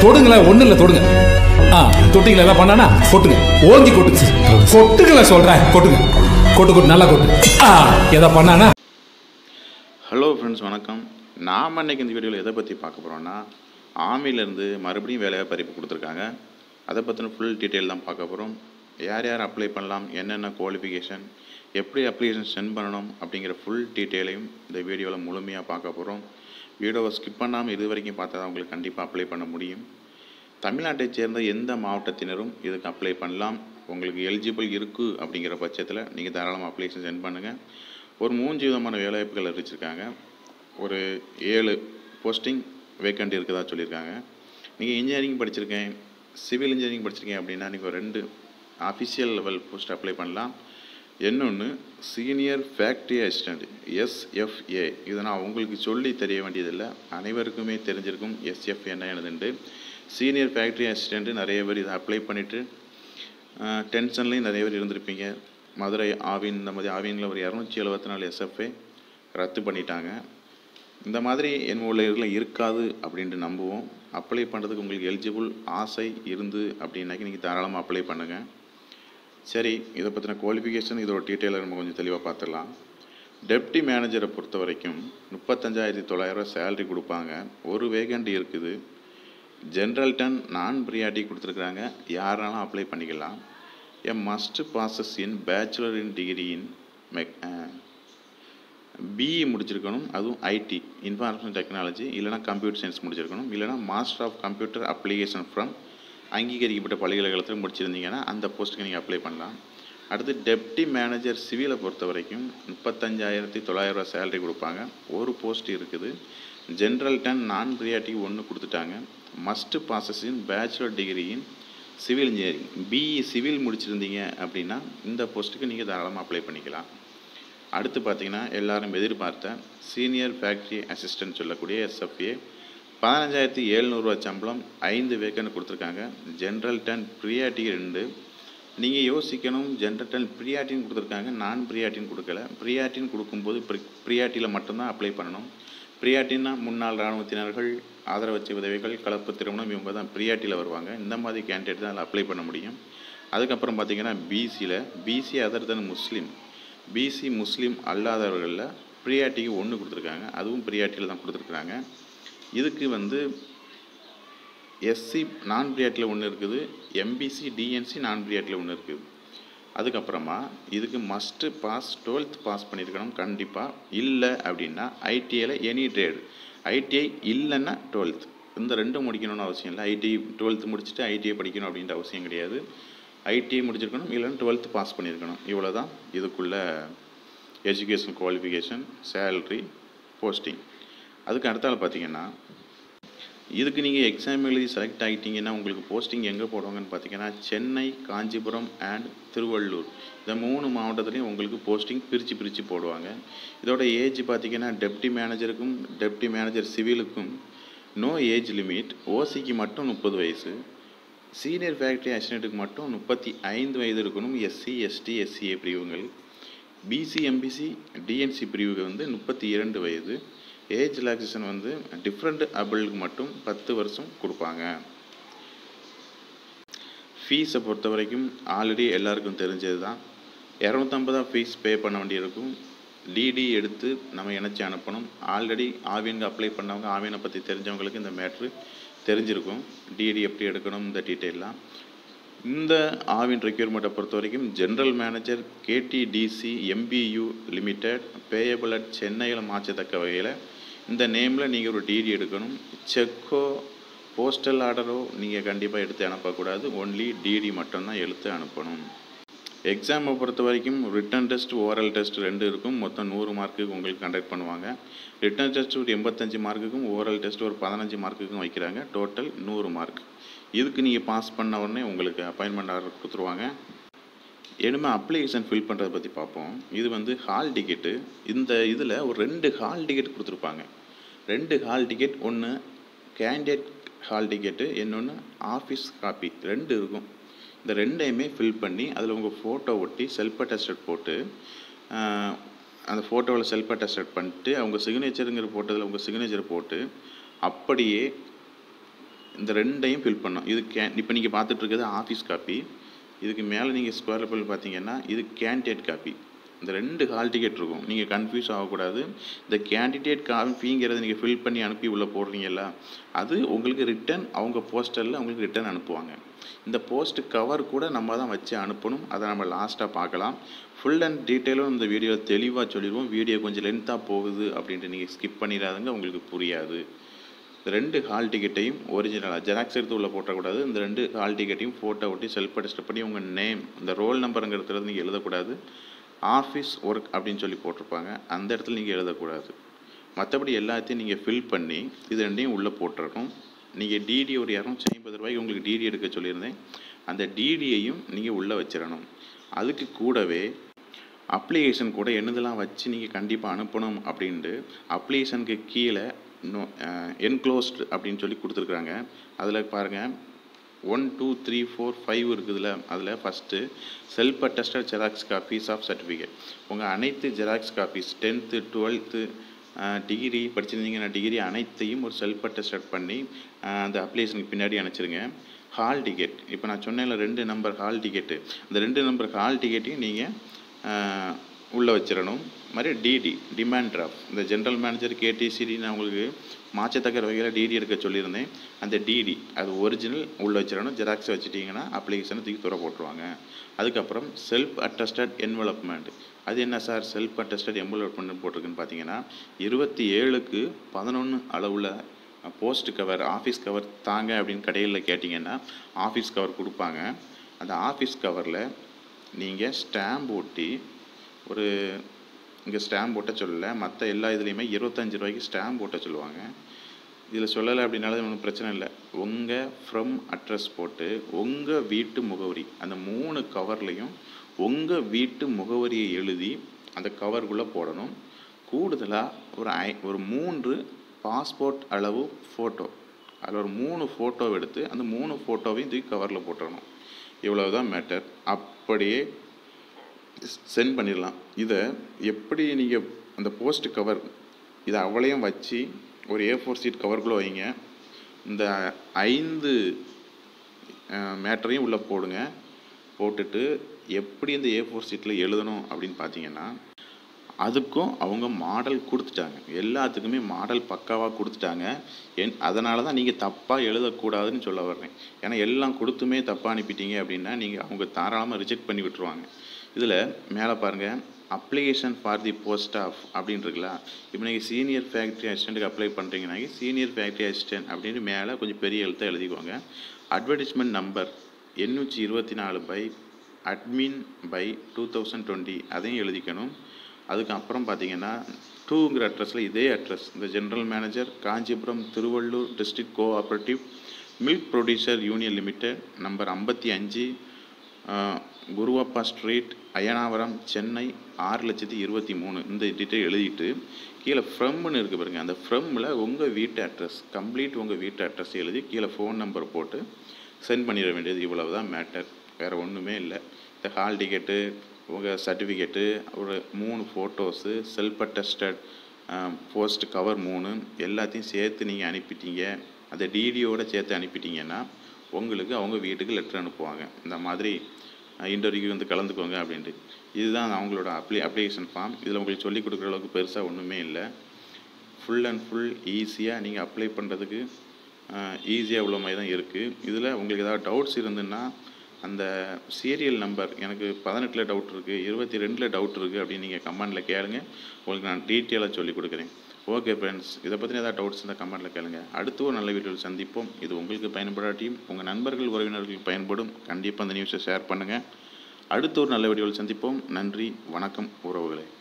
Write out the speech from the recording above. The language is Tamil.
தொடுங்களேன் ஒண்ணு இல்ல தொடுங்க ஆ தொட்டிங்களா ஏதாவது பண்ணானா கொட்டுங்க ஓங்கி கொட்டுங்க கொட்டுங்களேன் சொல்றேன் கொட்டுங்க கொட்டு கொட்டு நல்லா கொட்டு ஆ ஏதாவது பண்ணானா ஹலோ ஃப்ரெண்ட்ஸ் வணக்கம் நாம் இன்னைக்கு இந்த வீடியோவில் எதை பற்றி பார்க்க போகிறோம்னா ஆர்மிலேருந்து மறுபடியும் வேலையை பறிப்பு கொடுத்துருக்காங்க அதை பற்றின ஃபுல் டீட்டெயில் தான் பார்க்க போகிறோம் யார் யார் அப்ளை பண்ணலாம் என்னென்ன குவாலிஃபிகேஷன் எப்படி அப்ளிகேஷன் சென்ட் பண்ணணும் அப்படிங்கிற ஃபுல் டீட்டெயிலையும் இந்த வீடியோவில் முழுமையாக பார்க்க போகிறோம் வீடியோவை ஸ்கிப் பண்ணாமல் இது வரைக்கும் பார்த்தா தான் உங்களுக்கு கண்டிப்பாக அப்ளை பண்ண முடியும் தமிழ்நாட்டைச் சேர்ந்த எந்த மாவட்டத்தினரும் இதுக்கு அப்ளை பண்ணலாம் உங்களுக்கு எலிஜிபிள் இருக்குது அப்படிங்கிற பட்சத்தில் நீங்கள் தாராளமாக அப்ளிகேஷன் சென்ட் பண்ணுங்கள் ஒரு மூன்று விதமான வேலைவாய்ப்புகள் அறிவிச்சிருக்காங்க ஒரு ஏழு போஸ்டிங் வேக்கண்ட் இருக்குதா சொல்லியிருக்காங்க நீங்கள் இன்ஜினியரிங் படிச்சிருக்கேன் சிவில் இன்ஜினியரிங் படிச்சிருக்கேன் அப்படின்னா நீங்கள் ஒரு ரெண்டு அஃபிஷியல் லெவல் போஸ்ட் அப்ளை பண்ணலாம் இன்னொன்று சீனியர் ஃபேக்ட்ரி அசிஸ்டண்ட் எஸ்எஃப்ஏ இதை நான் உங்களுக்கு சொல்லி தெரிய வேண்டியதில்லை அனைவருக்குமே தெரிஞ்சிருக்கும் எஸ்எஃப் என்ன எனதுண்டு சீனியர் ஃபேக்ட்ரி அசிஸ்டண்ட்டு நிறைய பேர் இதை அப்ளை பண்ணிவிட்டு டென்ஷன்லேயும் நிறைய பேர் இருந்திருப்பீங்க மதுரை ஆவின் இந்த மாதிரி ஆவினில் ஒரு இரநூத்தி எழுபத்தி நாலு எஸ்எஃப்ஏ ரத்து பண்ணிட்டாங்க இந்த மாதிரி என் ஊழியர்கள் இருக்காது அப்படின்ட்டு நம்புவோம் அப்ளை பண்ணுறதுக்கு உங்களுக்கு எலிஜிபிள் ஆசை இருந்து அப்படின்னாக்கி நீங்கள் தாராளமாக அப்ளை பண்ணுங்கள் சரி இதை பற்றின குவாலிஃபிகேஷன் இதோட டீட்டெயிலை நம்ம கொஞ்சம் தெளிவாக பார்த்துடலாம் டெப்டி மேனேஜரை பொறுத்த வரைக்கும் முப்பத்தஞ்சாயிரத்தி தொள்ளாயிரரூவா சேலரி கொடுப்பாங்க ஒரு வேகண்ட் இருக்குது ஜென்ரல் டன் நான் பிரியாட்டி கொடுத்துருக்குறாங்க யாராலும் அப்ளை பண்ணிக்கலாம் a must passes in bachelor in degree in mech BE முடிச்சிருக்கணும் அதுவும் ஐடி இன்ஃபர்மேஷன் டெக்னாலஜி இல்லைனா கம்ப்யூட்டர் சயின்ஸ் முடிச்சிருக்கணும் இல்லைனா master of computer application from அங்கீகரிக்கப்பட்ட பல்கலைக்கழகத்தில் முடிச்சிருந்தீங்கன்னா அந்த போஸ்ட்டுக்கு நீங்கள் அப்ளை பண்ணலாம் அடுத்து டெப்டி மேனேஜர் சிவிலை பொறுத்த வரைக்கும் முப்பத்தஞ்சாயிரத்தி தொள்ளாயிரரூவா சேலரி கொடுப்பாங்க ஒரு போஸ்ட் இருக்குது ஜென்ரல் டன் நான் பிரியாட்டிக்கு ஒன்று கொடுத்துட்டாங்க must passes in bachelor degree in civil engineering BE civil முடிச்சிருந்தீங்க அப்படின்னா இந்த போஸ்ட்டுக்கு நீங்கள் தாராளமாக அப்ளை பண்ணிக்கலாம் அடுத்து பார்த்தீங்கன்னா எல்லாரும் எதிர்பார்த்த சீனியர் ஃபேக்ட்ரி அசிஸ்டன்ட் சொல்லக்கூடிய எஸ்எஃப்ஏ பதினஞ்சாயிரத்தி எழுநூறுவா சம்பளம் ஐந்து வேக்கண்ட் கொடுத்துருக்காங்க ஜென்ரல் டன் ப்ரியாட்டி ரெண்டு நீங்கள் யோசிக்கணும் ஜென்ரல் டன் ப்ரியாட்டின் கொடுத்துருக்காங்க நான் ப்ரியாட்டின் கொடுக்கல ப்ரியாட்டின் கொடுக்கும்போது ப்ரி ப்ரியாட்டியில் மட்டும்தான் அப்ளை பண்ணணும் ப்ரியாட்டின்னா முன்னாள் இராணுவத்தினர்கள் ஆதரவச்ச உதவிகள் கலப்பு திருமணம் இவங்க தான் ப்ரியாட்டியில் வருவாங்க இந்த மாதிரி கேண்டிடேட் தான் அதில் அப்ளை பண்ண முடியும் அதுக்கப்புறம் பார்த்தீங்கன்னா பிசியில் BC other than Muslim BC Muslim அல்லாதவர்களில் ப்ரியாட்டிக்கு ஒன்று கொடுத்துருக்காங்க அதுவும் ப்ரியாட்டியில் தான் கொடுத்துருக்குறாங்க இதுக்கு வந்து எஸ்சி நான் பிரியாட்டில் ஒன்று இருக்குது எம்பிசி டிஎன்சி நான் பிரியாட்டில் ஒன்று இருக்குது அதுக்கப்புறமா இதுக்கு மஸ்ட்டு பாஸ் டுவெல்த் பாஸ் பண்ணியிருக்கணும் கண்டிப்பாக இல்லை அப்படின்னா ஐடிஐயில் எனி ட்ரேடு ஐடிஐ இல்லைன்னா டுவெல்த் இந்த ரெண்டும் முடிக்கணும்னு அவசியம் இல்லை ஐடிஐ டுவெல்த் முடிச்சுட்டு ஐடிஐ படிக்கணும் அப்படின்ற அவசியம் கிடையாது ஐடிஐ முடிச்சிருக்கணும் இல்லைன்னா டுவெல்த் பாஸ் பண்ணியிருக்கணும் இவ்வளோ தான் இதுக்குள்ள எஜுகேஷன் குவாலிஃபிகேஷன் சேல்ரி போஸ்டிங் அதுக்கு அடுத்தால பார்த்தீங்கன்னா இதுக்கு நீங்கள் எக்ஸாம் எழுதி செலக்ட் ஆகிட்டீங்கன்னா உங்களுக்கு போஸ்டிங் எங்கே போடுவாங்கன்னு பார்த்தீங்கன்னா சென்னை காஞ்சிபுரம் அண்ட் திருவள்ளூர் இந்த மூணு மாவட்டத்துலேயும் உங்களுக்கு போஸ்டிங் பிரித்து பிரித்து போடுவாங்க இதோட ஏஜ் பார்த்தீங்கன்னா டெப்டி மேனேஜருக்கும் டெப்டி மேனேஜர் சிவிலுக்கும் நோ ஏஜ் லிமிட் ஓசிக்கு மட்டும் முப்பது வயசு சீனியர் ஃபேக்ட்ரி அசிஸ்டண்ட்டுக்கு மட்டும் முப்பத்தி ஐந்து வயது இருக்கணும் எஸ்சி எஸ்டி எஸ்சிஏ பிரிவுகள் பிசி எம்பிசி டிஎன்சி பிரிவுக்கு வந்து முப்பத்தி இரண்டு வயது ஏஜ் ரிலாக்ஸேஷன் வந்து டிஃப்ரெண்ட் அபிளுக்கு மட்டும் பத்து வருஷம் கொடுப்பாங்க ஃபீஸை பொறுத்த வரைக்கும் ஆல்ரெடி எல்லாருக்கும் தெரிஞ்சது தான் இரநூத்தம்பதா ஃபீஸ் பே பண்ண வேண்டியிருக்கும் டிடி எடுத்து நம்ம இணைச்சி அனுப்பணும் ஆல்ரெடி ஆவியனுக்கு அப்ளை பண்ணவங்க ஆவியனை பற்றி தெரிஞ்சவங்களுக்கு இந்த மேட்ரு தெரிஞ்சிருக்கும் டிடி எப்படி எடுக்கணும் இந்த டீட்டெயிலாம் இந்த ஆவின் ரெக்யூர்மெண்ட்டை பொறுத்த வரைக்கும் general manager KTDC MPU limited payable at சென்னையில் மாற்றத்தக்க வகையில் இந்த நேமில் நீங்கள் ஒரு டிடி எடுக்கணும் செக்கோ போஸ்டல் ஆர்டரோ நீங்கள் கண்டிப்பாக எடுத்து அனுப்பக்கூடாது ஒன்லி டிடி மட்டும்தான் எடுத்து அனுப்பணும் எக்ஸாமை பொறுத்த வரைக்கும் ரிட்டன் டெஸ்ட் ஓரல் டெஸ்ட் ரெண்டு இருக்கும் மொத்தம் நூறு மார்க்குக்கு உங்களுக்கு கண்டக்ட் பண்ணுவாங்க ரிட்டன் டெஸ்ட் ஒரு எண்பத்தஞ்சு மார்க்குக்கும் ஓரல் டெஸ்ட் ஒரு பதினஞ்சு மார்க்குக்கும் வைக்கிறாங்க டோட்டல் நூறு மார்க் இதுக்கு நீங்கள் பாஸ் பண்ண உடனே உங்களுக்கு அப்பாயின்மெண்ட் ஆர்டர் கொடுத்துருவாங்க இனிமேல் அப்ளிகேஷன் ஃபில் பண்ணுறதை பற்றி பார்ப்போம் இது வந்து ஹால் டிக்கெட்டு இந்த இதில் ஒரு ரெண்டு ஹால் டிக்கெட் கொடுத்துருப்பாங்க ரெண்டு ஹால் டிக்கெட் ஒன்று கேண்டிடேட் ஹால் டிக்கெட்டு இன்னொன்று ஆஃபீஸ் காப்பி ரெண்டு இருக்கும் இந்த ரெண்டையுமே ஃபில் பண்ணி அதில் உங்கள் ஃபோட்டோ ஒட்டி செல்ஃப் அட்டஸ்டட் போட்டு ஆஹ், அந்த ஃபோட்டோவில் செல்ஃப் அட்டஸ்டட் பண்ணிட்டு அவங்க சிக்னேச்சருங்கிற போட்டதில் உங்கள் சிக்னேச்சர் போட்டு அப்படியே இந்த ரெண்டையும் ஃபில் பண்ணணும் இது கே இப்போ நீங்கள் பார்த்துட்டு இருக்கிறது ஆஃபீஸ் காப்பி இதுக்கு மேலே நீங்கள் ஸ்கொயர் பில் பார்த்தீங்கன்னா இது கேண்டிடேட் காப்பி இந்த ரெண்டு ஹால் டிக்கெட் இருக்கும் நீங்கள் கன்ஃபியூஸ் ஆகக்கூடாது இந்த கேண்டிடேட் காப்பிங்கிறத நீங்கள் ஃபில் பண்ணி அனுப்பி உள்ளே போடுறீங்கல்ல அது உங்களுக்கு ரிட்டன் அவங்க போஸ்டரில் உங்களுக்கு ரிட்டன் அனுப்புவாங்க இந்த போஸ்ட் கவர் கூட நம்ம தான் வச்சு அனுப்பணும் அதை நம்ம லாஸ்ட்டாக பார்க்கலாம் ஃபுல் அண்ட் டீட்டெயிலும் இந்த வீடியோ தெளிவாக சொல்லிடுவோம் வீடியோ கொஞ்சம் லென்த்தாக போகுது அப்படின்ட்டு நீங்கள் ஸ்கிப் பண்ணிடாதுங்க உங்களுக்கு புரியாது இந்த ரெண்டு ஹால் டிக்கெட்டையும் ஒரிஜினலாக ஜெராக்ஸ் எடுத்து உள்ள போட்டக்கூடாது இந்த ரெண்டு ஹால் டிக்கெட்டையும் ஃபோட்டோ ஒட்டி செல்ஃப் அட்டஸ்ட் பண்ணி உங்கள் நேம் இந்த ரோல் நம்பருங்கிறதுல நீங்கள் எழுதக்கூடாது ஆஃபீஸ் ஒர்க் அப்படின்னு சொல்லி போட்டிருப்பாங்க அந்த இடத்துல நீங்கள் எழுதக்கூடாது மற்றபடி எல்லாத்தையும் நீங்கள் ஃபில் பண்ணி இது ரெண்டையும் உள்ளே போட்டுறணும் நீங்கள் டிடி ஒரு இரநூத்தி ஐம்பது ரூபாய்க்கு உங்களுக்கு டிடி எடுக்க சொல்லியிருந்தேன் அந்த டிடியையும் நீங்கள் உள்ளே வச்சிடணும் அதுக்கு கூடவே அப்ளிகேஷன் கூட என்னதெல்லாம் வச்சு நீங்கள் கண்டிப்பாக அனுப்பணும் அப்படின்ட்டு அப்ளிகேஷனுக்கு கீழே இன்னும் என்க்ளோஸ்டு அப்படின்னு சொல்லி கொடுத்துருக்குறாங்க அதில் பாருங்கள் one two three four five இருக்குதுல்ல அதில் first self attested xerox copies of certificate உங்கள் அனைத்து xerox copies tenth twelfth degree படிச்சிருந்தீங்கன்னா டிகிரி அனைத்தையும் ஒரு செல்ஃப் அட்டஸ்டட் பண்ணி அஹ், அந்த அப்ளிகேஷனுக்கு பின்னாடி அனுப்பிச்சிருங்க ஹால் டிக்கெட் இப்போ நான் சொன்னேன்ல ரெண்டு நம்பர் ஹால் டிக்கெட்டு அந்த ரெண்டு நம்பர் ஹால் டிக்கெட்டையும் நீங்கள் உள்ளே வச்சிடணும் மாதிரி டிடி டிமாண்ட் டிராஃப்ட் இந்த ஜென்ரல் மேனேஜர் கேடிசிடி நான் உங்களுக்கு மாற்றத்தக்க வகையில் டிடி எடுக்க சொல்லியிருந்தேன் அந்த டிடி அது ஒரிஜினல் உள்ளே வச்சிடணும் ஜெராக்ஸ் வச்சுட்டிங்கன்னா அப்ளிகேஷனை தூக்கி துற போட்டுருவாங்க அதுக்கப்புறம் செல்ஃப் அட்டஸ்டட் என்வலப்மெண்ட் அது என்ன சார் செல்ஃப் அட்டஸ்டட் என்வலப்மெண்ட் போட்டிருக்குன்னு பார்த்தீங்கன்னா இருபத்தி ஏழுக்கு பதினொன்று அளவில் போஸ்ட் கவர் ஆஃபீஸ் கவர் தாங்க அப்படின்னு கடைகளில் கேட்டிங்கன்னா ஆஃபீஸ் கவர் கொடுப்பாங்க அந்த ஆஃபீஸ் கவரில் நீங்கள் ஸ்டாம்ப் ஒட்டி ஒரு இங்கே ஸ்டாம்ப் ஒட்ட சொல்லலை மற்ற எல்லா இதுலேயுமே இருபத்தஞ்சு ரூபாய்க்கு ஸ்டாம்ப் ஒட்ட சொல்லுவாங்க இதில் சொல்லலை அப்படின்னாலும் ஒன்றும் பிரச்சனை இல்லை உங்கள் ஃப்ரம் அட்ரஸ் போட்டு உங்கள் வீட்டு முகவரி அந்த மூணு கவர்லேயும் உங்கள் வீட்டு முகவரியை எழுதி அந்த கவருக்குள்ளே போடணும் கூடுதலாக ஒரு ஐ ஒரு மூன்று பாஸ்போர்ட் அளவு ஃபோட்டோ அதில் ஒரு மூணு ஃபோட்டோ எடுத்து அந்த மூணு ஃபோட்டோவையும் தூக்கி கவரில் போட்டுறணும் இவ்வளவு தான் மேட்டர் அப்படியே சென்ட் பண்ணிடலாம் இதை எப்படி நீங்கள் அந்த போஸ்ட் கவர் இதை அவளையும் வச்சு ஒரு ஏ ஃபோர் சீட் கவருக்குள்ளே வைங்க இந்த ஐந்து மேட்டரையும் உள்ளே போடுங்க போட்டுட்டு எப்படி இந்த ஏ ஃபோர் சீட்டில் எழுதணும் அப்படின்னு பார்த்தீங்கன்னா அதுக்கும் அவங்க மாடல் கொடுத்துட்டாங்க எல்லாத்துக்குமே மாடல் பக்காவாக கொடுத்துட்டாங்க என் அதனால தான் நீங்கள் தப்பாக எழுதக்கூடாதுன்னு சொல்ல வர்றேன் ஏன்னா எல்லாம் கொடுத்துமே தப்பாக அனுப்பிட்டீங்க அப்படின்னா நீங்கள் அவங்க தாராளமாக ரிஜெக்ட் பண்ணி விட்டுருவாங்க இதில் மேலே பாருங்கள் application for the post of அப்படின்னு இருக்குல்ல இப்போ நீங்கள் சீனியர் ஃபேக்ட்ரி அசிஸ்டண்ட்டுக்கு அப்ளை பண்ணுறீங்கன்னா சீனியர் ஃபேக்ட்ரி அசிஸ்டன்ட் அப்படின்னு மேலே கொஞ்சம் பெரிய எழுத்தை எழுதிக்கோங்க அட்வர்டைஸ்மெண்ட் நம்பர் எண்ணூற்றி இருபத்தி நாலு by admin by two thousand twenty அதையும் எழுதிக்கணும் அதுக்கப்புறம் பார்த்தீங்கன்னா டூங்கிற அட்ரஸில் இதே அட்ரஸ் இந்த general manager Kanchipuram Tiruvallur district cooperative milk producer union limited number ஐம்பத்தி அஞ்சு குருவப்பா ஸ்ட்ரீட் அயனாவரம் சென்னை ஆறு லட்சத்தி இருபத்தி மூணு இந்த டீட்டெயில் எழுதிட்டு கீழே ஃப்ரம்னு இருக்குது பாருங்க அந்த ஃப்ரம்மில் உங்கள் வீட்டு அட்ரஸ் கம்ப்ளீட் உங்கள் வீட்டு அட்ரஸ் எழுதி கீழே ஃபோன் நம்பர் போட்டு சென்ட் பண்ணிட வேண்டியது இவ்வளவு தான் மேட்டர் வேறு ஒன்றுமே இல்லை இந்த ஹால் டிக்கெட்டு உங்கள் சர்டிஃபிகேட்டு ஒரு மூணு photos self attested post cover மூணு எல்லாத்தையும் சேர்த்து நீங்கள் அனுப்பிட்டீங்க அந்த டிடியோட சேர்த்து அனுப்பிட்டீங்கன்னா உங்களுக்கு அவங்க வீட்டுக்கு லெட்டர் அனுப்புவாங்க இந்த மாதிரி இன்டர்வியூ வந்து கலந்துக்கோங்க அப்படின்ட்டு இதுதான் அவங்களோட அப்ளி அப்ளிகேஷன் ஃபார்ம் இதில் உங்களுக்கு சொல்லிக் கொடுக்குற அளவுக்கு பெருசாக ஒன்றுமே இல்லை ஃபுல் அண்ட் ஃபுல் ஈஸியாக நீங்கள் அப்ளை பண்ணுறதுக்கு ஈஸியாக உள்ள மாதிரி தான் இருக்குது இதில் உங்களுக்கு ஏதாவது டவுட்ஸ் இருந்துன்னா அந்த சீரியல் நம்பர் எனக்கு பதினெட்டில் டவுட் இருக்குது இருபத்தி ரெண்டில் டவுட் இருக்குது அப்படின்னு நீங்கள் கமெண்டில் கேளுங்க உங்களுக்கு நான் டீட்டெயிலாக சொல்லி கொடுக்குறேன் ஓகே ஃப்ரெண்ட்ஸ் இதை பற்றின ஏதாவது டவுட்ஸ் இருந்தால் கமெண்ட்டில் கேளுங்க அடுத்து ஒரு நல்ல வீடியோவில் சந்திப்போம் இது உங்களுக்கு பயன்படாட்டியும் உங்கள் நண்பர்கள் உறவினர்களுக்கு பயன்படும் கண்டிப்பாக அந்த நியூஸை ஷேர் பண்ணுங்கள் அடுத்து ஒரு நல்ல வீடியோவில் சந்திப்போம் நன்றி வணக்கம் உறவுகளே